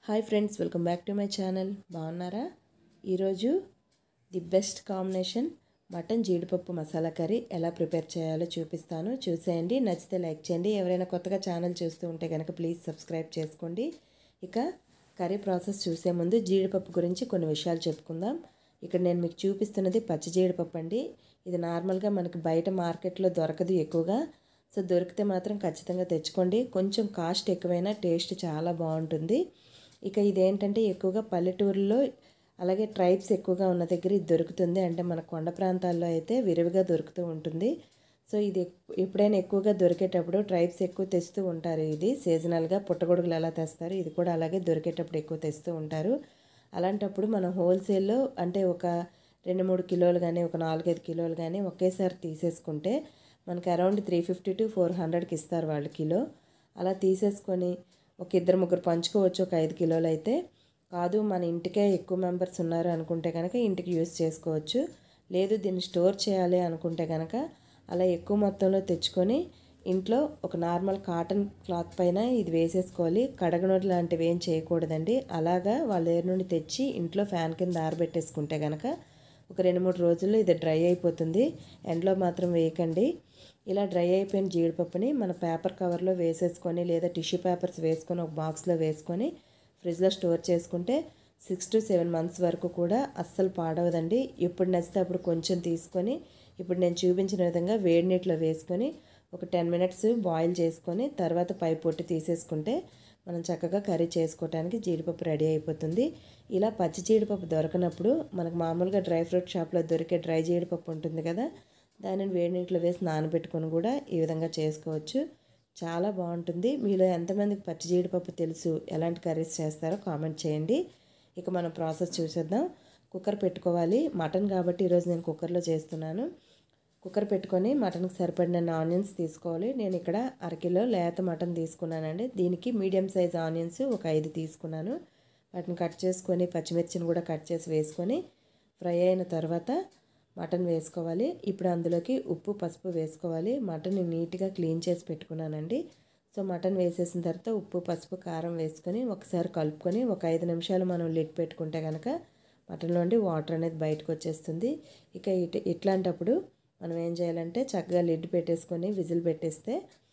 hi friends welcome back to my channel బాగున్నారా ఈరోజు the best combination mutton జీడిపప్పు masala curry ఎలా ప్రిపేర్ చేయాలో చూపిస్తాను చూసేయండి నచ్చితే లైక్ చేయండి ఎవరైనా కొత్తగా ఛానల్ చూస్తూ ఉంటే కనుక ప్లీజ్ సబ్స్క్రైబ్ చేసుకోండి ఇక కర్రీ ప్రాసెస్ చూసే ముందు జీడిపప్పు గురించి కొన్ని విషయాలు చెప్పుకుందాం ఇక్కడ నేను మీకు చూపిస్తున్నది పచ్చి జీడిపప్పు అండి ఇది నార్మల్గా మనకి బయట మార్కెట్లో దొరకదు ఎక్కువగా సో దొరికితే మాత్రం ఖచ్చితంగా తెచ్చుకోండి కొంచెం కాస్ట్ ఎక్కువైనా టేస్ట్ చాలా బాగుంటుంది ఇక ఇదేంటంటే ఎక్కువగా పల్లెటూరులో అలాగే ట్రైబ్స్ ఎక్కువగా ఉన్న దగ్గర ఇది దొరుకుతుంది అంటే మన కొండ ప్రాంతాల్లో అయితే విరివిగా దొరుకుతూ ఉంటుంది సో ఇది ఎప్- ఎప్పుడైనా ఎక్కువగా దొరికేటప్పుడు ట్రైబ్స్ ఎక్కువ తెస్తూ ఉంటారు ఇది సీజనల్గా పుట్టగొడుగులు ఎలా తెస్తారు ఇది కూడా అలాగే దొరికేటప్పుడు ఎక్కువ తెస్తూ ఉంటారు అలాంటప్పుడు మనం హోల్సేల్లో అంటే ఒక రెండు మూడు కిలోలు కానీ ఒక నాలుగైదు కిలోలు కానీ ఒకేసారి తీసేసుకుంటే మనకి around three fifty two four హండ్రెడ్కి ఇస్తారు వాళ్ళు కిలో అలా తీసేసుకొని ఒక ఇద్దరు ముగ్గురు పంచుకోవచ్చు ఒక ఐదు కిలోలు అయితే కాదు మన ఇంటికే ఎక్కువ మెంబర్స్ ఉన్నారు అనుకుంటే కనుక ఇంటికి యూస్ చేసుకోవచ్చు లేదు దీన్ని స్టోర్ చేయాలి అనుకుంటే కనుక అలా ఎక్కువ మొత్తంలో తెచ్చుకొని ఇంట్లో ఒక నార్మల్ కాటన్ క్లాత్ పైన ఇది వేసేసుకోవాలి కడగనోటి లాంటివి ఏం చేయకూడదండి అలాగా వాళ్ళ దగ్గర నుండి తెచ్చి ఇంట్లో ఫ్యాన్ కింద ఆరబెట్టేసుకుంటే కనుక ఒక రెండు మూడు రోజుల్లో ఇది డ్రై అయిపోతుంది ఎండలో మాత్రం వేయకండి ఇలా డ్రై అయిపోయిన జీడిపప్పుని మన పేపర్ కవర్లో వేసేసుకొని లేదా టిష్యూ పేపర్స్ వేసుకొని ఒక బాక్స్లో వేసుకొని ఫ్రిడ్జ్లో స్టోర్ చేసుకుంటే సిక్స్ టు సెవెన్ మంత్స్ వరకు కూడా అస్సలు పాడవదండి ఎప్పుడు నచ్చితే అప్పుడు కొంచెం తీసుకొని ఇప్పుడు నేను చూపించిన విధంగా వేడి నీటిలో వేసుకొని ఒక టెన్ మినిట్స్ బాయిల్ చేసుకొని తర్వాత పై పొట్టు తీసేసుకుంటే మనం చక్కగా కర్రీ చేసుకోవడానికి జీడిపప్పు రెడీ అయిపోతుంది ఇలా పచ్చి జీడిపప్పు దొరకనప్పుడు మనకు మామూలుగా డ్రై ఫ్రూట్ షాప్లో దొరికే డ్రై జీడిపప్పు ఉంటుంది కదా దానిని వేడి నీటిలో వేసి నానబెట్టుకొని కూడా ఈ విధంగా చేసుకోవచ్చు చాలా బాగుంటుంది మీలో ఎంతమందికి పచ్చి జీడిపప్పు తెలుసు ఎలాంటి కర్రీస్ చేస్తారో కామెంట్ చేయండి ఇక మనం ప్రాసెస్ చూసేద్దాం కుక్కర్ పెట్టుకోవాలి మటన్ కాబట్టి ఈరోజు నేను కుక్కర్లో చేస్తున్నాను కుక్కర్ పెట్టుకొని మటన్కి సరిపడిన ఆనియన్స్ తీసుకోవాలి నేను ఇక్కడ అరకిలో లేత మటన్ తీసుకున్నానండి దీనికి మీడియం సైజ్ ఆనియన్స్ ఒక ఐదు తీసుకున్నాను వాటిని కట్ చేసుకొని పచ్చిమిర్చిని కూడా కట్ చేసి వేసుకొని ఫ్రై అయిన తర్వాత మటన్ వేసుకోవాలి ఇప్పుడు అందులోకి ఉప్పు పసుపు వేసుకోవాలి మటన్ నీట్గా క్లీన్ చేసి పెట్టుకున్నానండి సో మటన్ వేసేసిన తర్వాత ఉప్పు పసుపు కారం వేసుకొని ఒకసారి కలుపుకొని ఒక ఐదు నిమిషాలు మనం లిడ్ పెట్టుకుంటే కనుక మటన్లోండి వాటర్ అనేది బయటకు వచ్చేస్తుంది ఇక ఇట్ ఇట్లాంటప్పుడు మనం ఏం చేయాలంటే చక్కగా లిడ్ పెట్టేసుకొని విజిల్ పెట్టేస్తే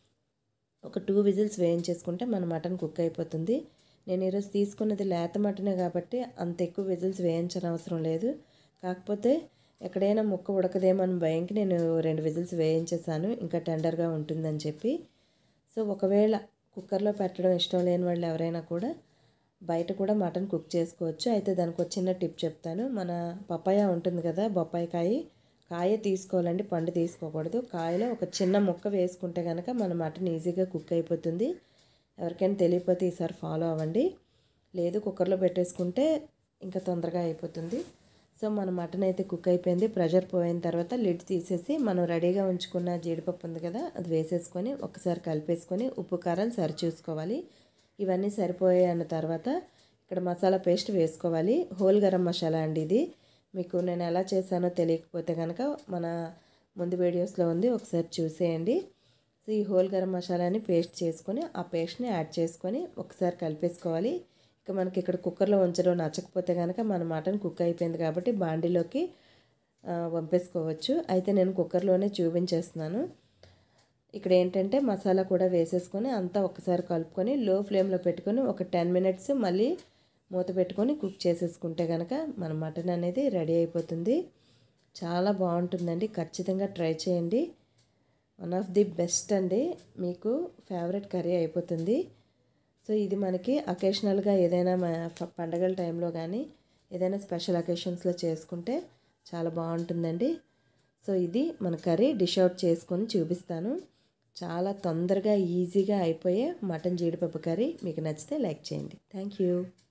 ఒక టూ విజిల్స్ వేయించేసుకుంటే మన మటన్ కుక్ అయిపోతుంది నేను ఈరోజు తీసుకున్నది లేత మటనే కాబట్టి అంత ఎక్కువ విజిల్స్ వేయించని అవసరం లేదు కాకపోతే ఎక్కడైనా ముక్క ఉడకదేమో అని భయంకి నేను రెండు విజిల్స్ వేయించేసాను ఇంకా టెండర్గా ఉంటుందని చెప్పి సో ఒకవేళ కుక్కర్లో పెట్టడం ఇష్టం లేని వాళ్ళు ఎవరైనా కూడా బయట కూడా మటన్ కుక్ చేసుకోవచ్చు అయితే దానికి ఒక చిన్న టిప్ చెప్తాను మన పపాయ ఉంటుంది కదా బొప్పాయి కాయ కాయ తీసుకోవాలండి పండు తీసుకోకూడదు కాయలో ఒక చిన్న ముక్క వేసుకుంటే కనుక మన మటన్ ఈజీగా కుక్ అయిపోతుంది ఎవరికైనా తెలియకపోతే ఈసారి ఫాలో అవ్వండి లేదు కుక్కర్లో పెట్టేసుకుంటే ఇంకా తొందరగా అయిపోతుంది సో మన మటన్ అయితే కుక్ అయిపోయింది ప్రెషర్ పోయిన తర్వాత లిడ్ తీసేసి మనం రెడీగా ఉంచుకున్న జీడిపప్పు ఉంది కదా అది వేసేసుకొని ఒకసారి కలిపేసుకొని ఉప్పు కారాలు సరి చూసుకోవాలి ఇవన్నీ సరిపోయాయి అన్న తర్వాత ఇక్కడ మసాలా పేస్ట్ వేసుకోవాలి హోల్ గరం మసాలా అండి ఇది మీకు నేను ఎలా చేశానో తెలియకపోతే కనుక మన ముందు వీడియోస్లో ఉంది ఒకసారి చూసేయండి సో ఈ హోల్ గరం మసాలాని పేస్ట్ చేసుకొని ఆ పేస్ట్ని యాడ్ చేసుకొని ఒకసారి కలిపేసుకోవాలి ఇక మనకి ఇక్కడ కుక్కర్లో ఉంచడం నచ్చకపోతే కనుక మన మటన్ కుక్ అయిపోయింది కాబట్టి బాండీలోకి ఆ, వంపేసుకోవచ్చు అయితే నేను కుక్కర్లోనే చూపించేస్తున్నాను ఇక్కడ ఏంటంటే మసాలా కూడా వేసేసుకొని అంతా ఒకసారి కలుపుకొని లో ఫ్లేమ్లో పెట్టుకొని ఒక టెన్ మినిట్స్ మళ్ళీ మూత పెట్టుకొని కుక్ చేసేసుకుంటే కనుక మన మటన్ అనేది రెడీ అయిపోతుంది చాలా బాగుంటుందండి ఖచ్చితంగా ట్రై చేయండి వన్ ఆఫ్ ది బెస్ట్ అండి మీకు ఫేవరెట్ కర్రీ అయిపోతుంది సో ఇది మనకి అకేషనల్గా ఏదైనా మ- ఫ- పండగల టైంలో కానీ ఏదైనా స్పెషల్ అకేషన్స్లో చేసుకుంటే చాలా బాగుంటుందండి సో ఇది మన కర్రీ డిష్ అవుట్ చేసుకొని చూపిస్తాను చాలా తొందరగా ఈజీగా అయిపోయే మటన్ జీడిపప్పు కర్రీ మీకు నచ్చితే లైక్ చేయండి థ్యాంక్ యూ